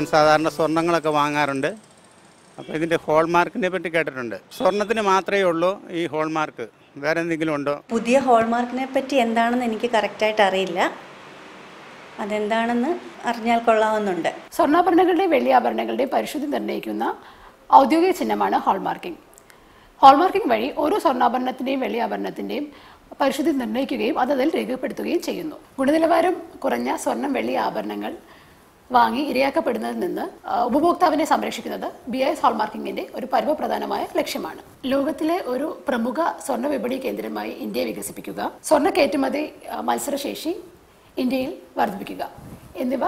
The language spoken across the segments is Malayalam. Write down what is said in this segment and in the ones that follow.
ഞാൻ സാധാരണ സ്വർണ്ണങ്ങളൊക്കെ വാങ്ങാറുണ്ട് അപ്പോൾ ഇതിൻ്റെ ഹോൾമാർക്കിനെ പറ്റി കേട്ടിട്ടുണ്ട് സ്വർണത്തിന് മാത്രമേ ഉള്ളൂ ഈ ഹോൾമാർക്ക് വേറെ എന്തെങ്കിലും ഉണ്ടോ പുതിയ ഹോൾമാർക്കിനെ പറ്റി എന്താണെന്ന് എനിക്ക് കറക്റ്റായിട്ട് അറിയില്ല അതെന്താണെന്ന് അറിഞ്ഞാൽ കൊള്ളാവുന്നുണ്ട് സ്വർണ്ണാഭരണങ്ങളുടെയും വെള്ളിയാഭരണങ്ങളുടെയും പരിശുദ്ധി നിർണ്ണയിക്കുന്ന ഔദ്യോഗിക ചിഹ്നമാണ് ഹോൾമാർക്കിംഗ് ഹോൾമാർക്കിംഗ് വഴി ഓരോ സ്വർണ്ണാഭരണത്തിൻ്റെയും വെള്ളിയാഭരണത്തിൻ്റെയും പരിശുദ്ധി നിർണ്ണയിക്കുകയും അത് അതിൽ രേഖപ്പെടുത്തുകയും ചെയ്യുന്നു ഗുണനിലവാരം കുറഞ്ഞ സ്വർണം വെള്ളി ആഭരണങ്ങൾ വാങ്ങി ഇരയാക്കപ്പെടുന്നതിൽ നിന്ന് ആ, ഉപഭോക്താവിനെ സംരക്ഷിക്കുന്നത് ബി ഐ എസ് ഹോൾമാർക്കിംഗിന്റെ ഒരു പരമപ്രധാനമായ ലക്ഷ്യമാണ് ലോകത്തിലെ ഒരു പ്രമുഖ സ്വർണ്ണ വിപണി കേന്ദ്രമായി ഇന്ത്യയെ വികസിപ്പിക്കുക സ്വർണ്ണ കയറ്റുമതി ആ, മത്സരശേഷി ഇന്ത്യയിൽ വർദ്ധിപ്പിക്കുക എന്നിവ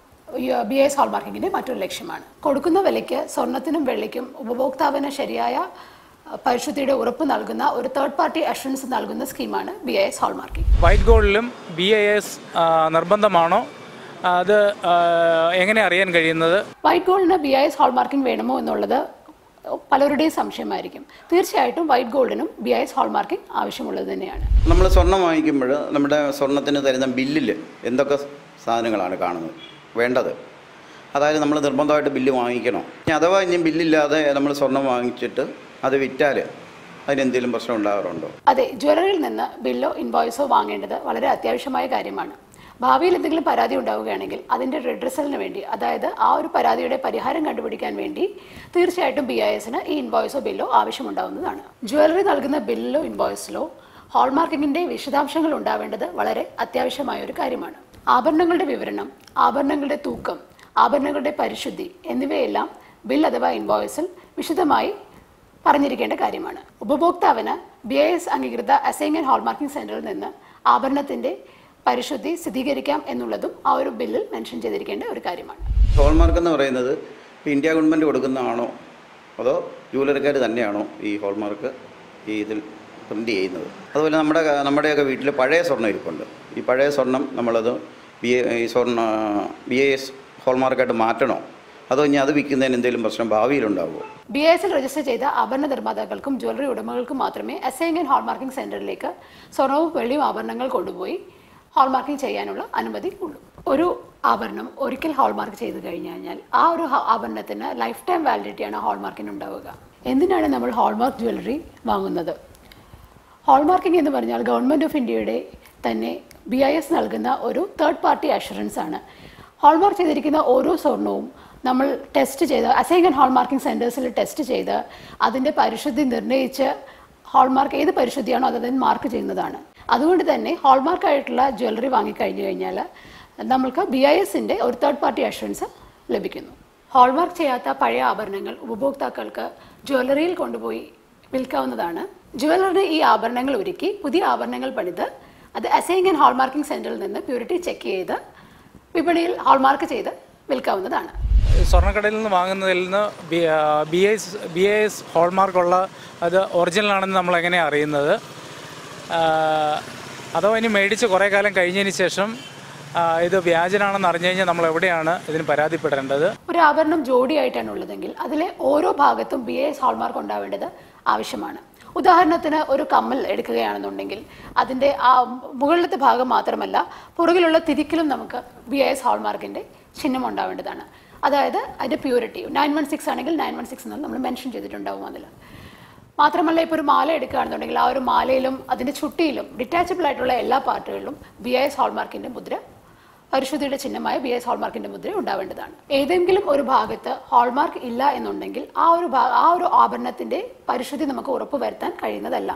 ബി എസ് ഹോൾമാർക്കിങ്ങിന്റെ മറ്റൊരു ലക്ഷ്യമാണ് കൊടുക്കുന്ന വിലയ്ക്ക് സ്വർണത്തിനും വെള്ളിക്കും ഉപഭോക്താവിന് ശരിയായ അഹ്, പരിശുദ്ധിയുടെ ഉറപ്പ് നൽകുന്ന ഒരു തേർഡ് പാർട്ടി അഷുറൻസ് നൽകുന്ന സ്കീമാണ് B I S hallmarking white ഗോൾഡിലും ബി ഐ എസ് നിർബന്ധമാണോ അത് ആ, എങ്ങനെ അറിയാൻ കഴിയുന്നത് വൈറ്റ് ഗോൾഡിന് ബി ഐ എസ് ഹോൾമാർക്കിംഗ് വേണമോ എന്നുള്ളത് പലരുടെയും സംശയമായിരിക്കും തീർച്ചയായിട്ടും വൈറ്റ് ഗോൾഡിനും ബി ഐ എസ് ഹോൾമാർക്കിംഗ് ആവശ്യമുള്ളത് തന്നെയാണ് നമ്മൾ സ്വർണം വാങ്ങിക്കുമ്പോൾ നമ്മുടെ സ്വർണത്തിന് തരുന്ന ബില്ലിൽ എന്തൊക്കെ സാധനങ്ങളാണ് കാണുന്നത് വേണ്ടത് അതായത് നമ്മൾ നിർബന്ധമായിട്ട് ബില്ല് വാങ്ങിക്കണോ ഇനി അഥവാ ഇനി ബില്ലില്ലാതെ നമ്മൾ സ്വർണം വാങ്ങിച്ചിട്ട് അത് വിറ്റാൽ അതിനെന്തെങ്കിലും പ്രശ്നം ഉണ്ടാകാറുണ്ടോ അതെ ജ്വല്ലറിയിൽ നിന്ന് ബില്ലോ ഇൻവോയ്സോ വാങ്ങേണ്ടത് വളരെ അത്യാവശ്യമായ കാര്യമാണ് ഭാവിയിൽ എന്തെങ്കിലും പരാതി ഉണ്ടാവുകയാണെങ്കിൽ അതിൻ്റെ റിഡ്രസലിന് വേണ്ടി അതായത് ആ ഒരു പരാതിയുടെ പരിഹാരം കണ്ടുപിടിക്കാൻ വേണ്ടി തീർച്ചയായിട്ടും ബി ഐ എസിന് ഈ ഇൻവോയ്സോ ബില്ലോ ആവശ്യമുണ്ടാവുന്നതാണ് ജ്വല്ലറി നൽകുന്ന ബില്ലോ ഇൻവോയ്സിലോ ഹോൾമാർക്കിങ്ങിൻ്റെ വിശദാംശങ്ങൾ ഉണ്ടാവേണ്ടത് വളരെ അത്യാവശ്യമായ ഒരു കാര്യമാണ് ആഭരണങ്ങളുടെ വിവരണം ആഭരണങ്ങളുടെ തൂക്കം ആഭരണങ്ങളുടെ പരിശുദ്ധി എന്നിവയെല്ലാം ബിൽ അഥവാ ഇൻവോയ്സിൽ വിശദമായി പറഞ്ഞിരിക്കേണ്ട കാര്യമാണ് ഉപഭോക്താവിന് ബി ഐ എസ് അംഗീകൃത അസൈൻ ആൻഡ് ഹോൾമാർക്കിംഗ് സെന്ററിൽ നിന്ന് ആഭരണത്തിന്റെ പരിശുദ്ധി സ്ഥിരീകരിക്കാം എന്നുള്ളതും ആ ഒരു ബില്ലിൽ മെൻഷൻ ചെയ്തിരിക്കേണ്ട ഒരു കാര്യമാണ് ഹോൾമാർക്ക് എന്ന് പറയുന്നത് ഇപ്പോൾ ഇന്ത്യ ഗവൺമെൻറ് കൊടുക്കുന്നതാണോ അതോ ജൂവലറിക്കാർ തന്നെയാണോ ഈ ഹോൾമാർക്ക് ഈ ഇതിൽ പ്രിൻ്റ് ചെയ്യുന്നത് അതുപോലെ നമ്മുടെ നമ്മുടെയൊക്കെ വീട്ടിൽ പഴയ സ്വർണ്ണം ഇരിപ്പുണ്ട് ഈ പഴയ സ്വർണം നമ്മളത് ബി എ ഈ സ്വർണ്ണ ബി എ എസ് ഹോൾമാർക്കായിട്ട് മാറ്റണോ അതോ ഇനി അത് വിൽക്കുന്നതിന് എന്തെങ്കിലും പ്രശ്നം ഭാവിയിലുണ്ടാവുമോ ബി ഐ എസിൽ രജിസ്റ്റർ ചെയ്ത ആഭരണ നിർമ്മാതാക്കൾക്കും ജ്വല്ലറി ഉടമകൾക്കും മാത്രമേ അസൈൻ ആൻഡ് ഹോൾമാർക്കിംഗ് സെന്ററിലേക്ക് സ്വർണവും വെള്ളിയും ആഭരണങ്ങൾ കൊണ്ടുപോയി ഹോൾമാർക്കിംഗ് ചെയ്യാനുള്ള അനുമതി ഉള്ളൂ ഒരു ആഭരണം ഒരിക്കൽ ഹോൾമാർക്ക് ചെയ്ത് കഴിഞ്ഞു കഴിഞ്ഞാൽ ആ ഒരു ഹ- ആഭരണത്തിന് ലൈഫ് ടൈം വാലിഡിറ്റിയാണ് ഹോൾമാർക്കിന് ഉണ്ടാവുക എന്തിനാണ് നമ്മൾ ഹോൾമാർക്ക് ജ്വല്ലറി വാങ്ങുന്നത് ഹോൾമാർക്കിംഗ് എന്ന് പറഞ്ഞാൽ ഗവൺമെൻറ് ഓഫ് ഇന്ത്യയുടെ തന്നെ ബി ഐ എസ് നൽകുന്ന ഒരു തേർഡ് പാർട്ടി അഷുറൻസ് ആണ് ഹോൾമാർക്ക് ചെയ്തിരിക്കുന്ന ഓരോ സ്വർണവും നമ്മൾ ടെസ്റ്റ് ചെയ്ത് അസൈൻ ആൻഡ് ഹോൾമാർക്കിംഗ് സെൻറ്റേഴ്സിൽ ടെസ്റ്റ് ചെയ്ത് അതിൻ്റെ പരിശുദ്ധി നിർണ്ണയിച്ച് ഹോൾമാർക്ക് ഏത് പരിശുദ്ധിയാണോ അത് അതിന് മാർക്ക് ചെയ്യുന്നതാണ് അതുകൊണ്ട് തന്നെ ഹോൾമാർക്ക് ആയിട്ടുള്ള ജ്വല്ലറി വാങ്ങിക്കഴിഞ്ഞു കഴിഞ്ഞാൽ നമ്മൾക്ക് ബി ഐ എസിൻ്റെ ഒരു തേർഡ് പാർട്ടി അഷുറൻസ് ലഭിക്കുന്നു ഹോൾമാർക്ക് ചെയ്യാത്ത പഴയ ആഭരണങ്ങൾ ഉപഭോക്താക്കൾക്ക് ജ്വല്ലറിയിൽ കൊണ്ടുപോയി വിൽക്കാവുന്നതാണ് ജ്വല്ലറിന് ഈ ആഭരണങ്ങൾ ഒരുക്കി പുതിയ ആഭരണങ്ങൾ പണിത് അത് അസൈൻ ആൻഡ് ഹോൾമാർക്കിംഗ് സെന്ററിൽ നിന്ന് പ്യൂരിറ്റി ചെക്ക് ചെയ്ത് വിപണിയിൽ ഹോൾമാർക്ക് ചെയ്ത് വിൽക്കാവുന്നതാണ് സ്വർണ്ണക്കടയിൽ നിന്ന് വാങ്ങുന്നതിൽ നിന്ന് B B S B A S ഹോൾമാർക്കുള്ള അത് ഒറിജിനൽ ആണെന്ന് നമ്മൾ എങ്ങനെയാണ് അറിയുന്നത് ആ, അഥവാ ഇനി മേടിച്ച് കുറേ കാലം കഴിഞ്ഞതിന് ശേഷം ആ, ഇത് വ്യാജനാണെന്ന് അറിഞ്ഞു കഴിഞ്ഞാൽ നമ്മൾ എവിടെയാണ് ഇതിന് പരാതിപ്പെടേണ്ടത് ഒരു ആഭരണം ജോഡിയായിട്ടാണ് ഉള്ളതെങ്കിൽ അതിലെ ഓരോ ഭാഗത്തും ബി എസ് ഹോൾമാർക്ക് ഉണ്ടാവേണ്ടത് ആവശ്യമാണ് ഉദാഹരണത്തിന് ഒരു കമ്മൽ എടുക്കുകയാണെന്നുണ്ടെങ്കിൽ അതിൻ്റെ ആ മുകളിലത്തെ ഭാഗം മാത്രമല്ല പുറകിലുള്ള തിരിക്കലും നമുക്ക് ബി എസ് ഹോൾമാർക്കിൻ്റെ ചിഹ്നം ഉണ്ടാവേണ്ടതാണ് അതായത് അതിൻ്റെ പ്യൂരിറ്റി നയൻ വൺ സിക്സ് ആണെങ്കിൽ നയൻ വൺ സിക്സ് എന്ന് നമ്മൾ മെൻഷൻ ചെയ്തിട്ടുണ്ടാവും അതിൽ മാത്രമല്ല ഇപ്പോൾ ഒരു മാല എടുക്കുകയാണെന്നുണ്ടെങ്കിൽ ആ ഒരു മാലയിലും അതിൻ്റെ ചുട്ടിയിലും ഡിറ്റാച്ചബിൾ ആയിട്ടുള്ള എല്ലാ പാർട്ടുകളിലും ബി ഐ എസ് ഹോൾമാർക്കിൻ്റെ മുദ്ര പരിശുദ്ധിയുടെ ചിഹ്നമായ ബി എസ് ഹോൾമാർക്കിന്റെ മുദ്ര ഉണ്ടാവേണ്ടതാണ് ഏതെങ്കിലും ഒരു ഭാഗത്ത് ഹോൾമാർക്ക് ഇല്ല എന്നുണ്ടെങ്കിൽ ആ ഒരു ഭാ- ആ ഒരു ആഭരണത്തിന്റെ പരിശുദ്ധി നമുക്ക് ഉറപ്പുവരുത്താൻ കഴിയുന്നതല്ല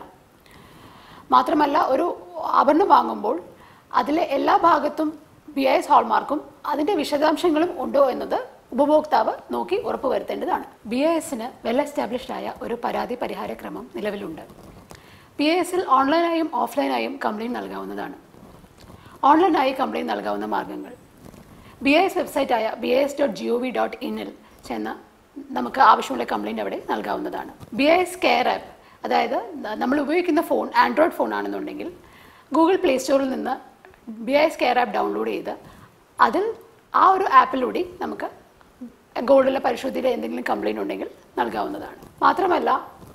മാത്രമല്ല ഒരു ആഭരണം വാങ്ങുമ്പോൾ അതിലെ എല്ലാ ഭാഗത്തും ബി ഐ എസ് ഹോൾമാർക്കും അതിന്റെ വിശദാംശങ്ങളും ഉണ്ടോ എന്നത് ഉപഭോക്താവ് നോക്കി ഉറപ്പുവരുത്തേണ്ടതാണ് ബി ഐ എസിന് വെൽ എസ്റ്റാബ്ലിഷ്ഡ് ആയ ഒരു പരാതി പരിഹാര ക്രമം നിലവിലുണ്ട് ബി ഐ എസിൽ ഓൺലൈനായും ഓഫ്ലൈനായും കംപ്ലയിൻറ്റ് നൽകാവുന്നതാണ് ഓൺലൈനായി കംപ്ലയിൻറ്റ് നൽകാവുന്ന മാർഗ്ഗങ്ങൾ ബി ഐ എസ് വെബ്സൈറ്റായ B I S dot G O V dot ഇന്നിൽ ചെന്ന് നമുക്ക് ആവശ്യമുള്ള കംപ്ലയിൻറ്റ് അവിടെ നൽകാവുന്നതാണ് B I S care app അതായത് ന- നമ്മൾ ഉപയോഗിക്കുന്ന ഫോൺ ആൻഡ്രോയിഡ് ഫോൺ ആണെന്നുണ്ടെങ്കിൽ ഗൂഗിൾ പ്ലേ സ്റ്റോറിൽ നിന്ന് B I S care app download ചെയ്ത് അതിൽ ആ ഒരു ആപ്പിലൂടെ നമുക്ക് ഗോൾഡിലെ പരിശുദ്ധിയുടെ എന്തെങ്കിലും കംപ്ലയിൻറ്റ് ഉണ്ടെങ്കിൽ നൽകാവുന്നതാണ് മാത്രമല്ല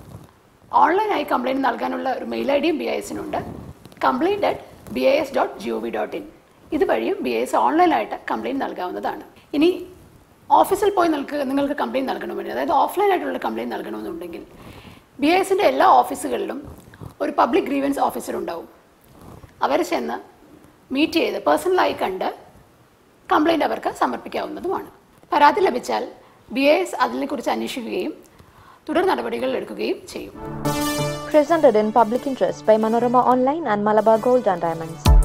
ഓൺലൈനായി കംപ്ലയിൻറ്റ് നൽകാനുള്ള ഒരു മെയിൽ ഐ ഡിയും ബി ഐ എസിനുണ്ട് complaint at B I S dot G O V dot in ഇതുവഴിയും ബി ഐ എസ് ഓൺലൈനായിട്ട് കംപ്ലയിൻറ്റ് നൽകാവുന്നതാണ് ഇനി ഓഫീസിൽ പോയി നിങ്ങൾക്ക് നിങ്ങൾക്ക് കംപ്ലയിൻറ്റ് നൽകണമെങ്കിൽ അതായത് ഓഫ്ലൈൻ ആയിട്ടുള്ള കംപ്ലയിൻറ്റ് നൽകണമെന്നുണ്ടെങ്കിൽ ബി ഐ എസിൻ്റെ എല്ലാ ഓഫീസുകളിലും ഒരു പബ്ലിക് ഗ്രീവൻസ് ഓഫീസർ ഉണ്ടാവും അവർ ചെന്ന് മീറ്റ് ചെയ്ത് പേഴ്സണലായി കണ്ട് കംപ്ലയിൻ്റ് അവർക്ക് സമർപ്പിക്കാവുന്നതുമാണ് പരാതി ലഭിച്ചാൽ ബി ഐ എസ് അതിനെക്കുറിച്ച് അന്വേഷിക്കുകയും തുടർ നടപടികൾ എടുക്കുകയും ചെയ്യും Presented in public interest by Manorama Online and Malabar Gold and Diamonds.